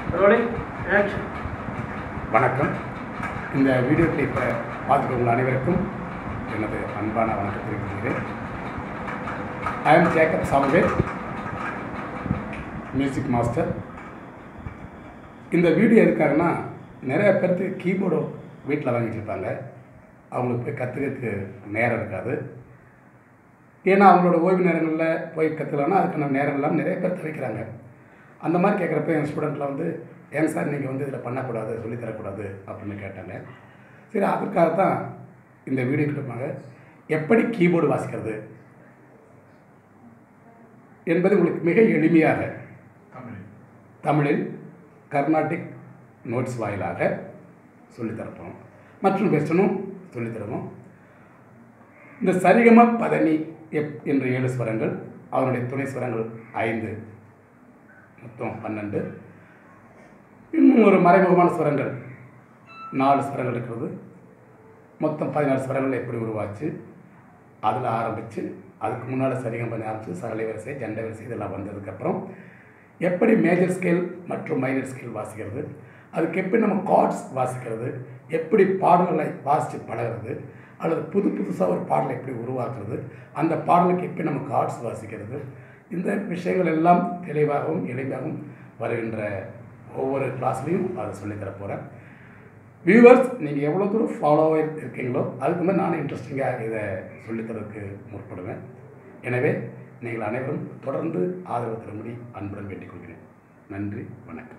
rolling action வணக்கம் இந்த video கிளிப்பை பார்த்துட்டு உங்கள் அனைவருக்கும் எனது அன்பான வணக்கம் தெரிவிக்கிறேன் I am Jacob Samuel music master இந்த வீடியோ எதுக்காகனா நிறைய பேருக்கு கீபோர்டு வீட்டில் வாங்கிட்டு இருப்பாங்க அவங்களுக்கு போய் கற்றுக்கிறதுக்கு நேரம் இருக்காது ஏன்னா அவங்களோட ஓய்வு நேரங்களில் போய் கற்றுக்கலாம்னா அதுக்கான நேரம் இல்லாமல் நிறைய பேர் தவிக்கிறாங்க அந்த மாதிரி கேட்குறப்ப என் ஸ்டூடெண்ட்லாம் வந்து ஏன் சார் நீங்கள் வந்து இதில் பண்ணக்கூடாது சொல்லித் தரக்கூடாது அப்படின்னு கேட்டாங்க சரி அதுக்காக தான் இந்த வீடியோ கொடுப்பாங்க எப்படி கீபோர்டு வாசிக்கிறது என்பது உங்களுக்கு மிக எளிமையாக தமிழில் கர்நாடிக் நோட்ஸ் வாயிலாக சொல்லித்தரப்போம் மற்றும் வெஸ்டனும் சொல்லித்தருவோம் இந்த சரிகம பதனி எப் என்ற ஏழு ஸ்வரங்கள் அவனுடைய துணை ஸ்வரங்கள் ஐந்து மொத்தம் பன்னெண்டு இன்னும் ஒரு மறைமுகமான ஸ்வரங்கள் நாலு ஸ்வரங்கள் இருக்கிறது மொத்தம் பதினாறு ஸ்வரங்கள் எப்படி உருவாச்சு அதில் ஆரம்பித்து அதுக்கு முன்னால் சரிகம் பண்ணி ஆரம்பித்து சரளை வரிசை ஜண்ட வரிசை இதெல்லாம் வந்ததுக்கப்புறம் எப்படி மேஜர் ஸ்கேல் மற்றும் மைனர் ஸ்கேல் வாசிக்கிறது அதுக்கு எப்படி நம்ம கார்ட்ஸ் வாசிக்கிறது எப்படி பாடல்களை வாசித்து பழகிறது அல்லது புது புதுசாக ஒரு பாடலை எப்படி உருவாக்குறது அந்த பாடலுக்கு எப்படி நம்ம கார்ட்ஸ் வாசிக்கிறது இந்த விஷயங்கள் எல்லாம் தெளிவாகவும் எளிமையாகவும் வருகின்ற ஒவ்வொரு கிளாஸ்லேயும் அதை சொல்லித்தர போகிறேன் வியூவர்ஸ் நீங்கள் எவ்வளோ தூரம் ஃபாலோ இருக்கீங்களோ அதுக்கு மாதிரி நானும் இன்ட்ரெஸ்டிங்காக இதை சொல்லித்தரதுக்கு முற்படுவேன் எனவே நீங்கள் அனைவரும் தொடர்ந்து ஆதரவு தரும்படி அன்புடன் வேண்டிக் கொள்கிறேன் நன்றி வணக்கம்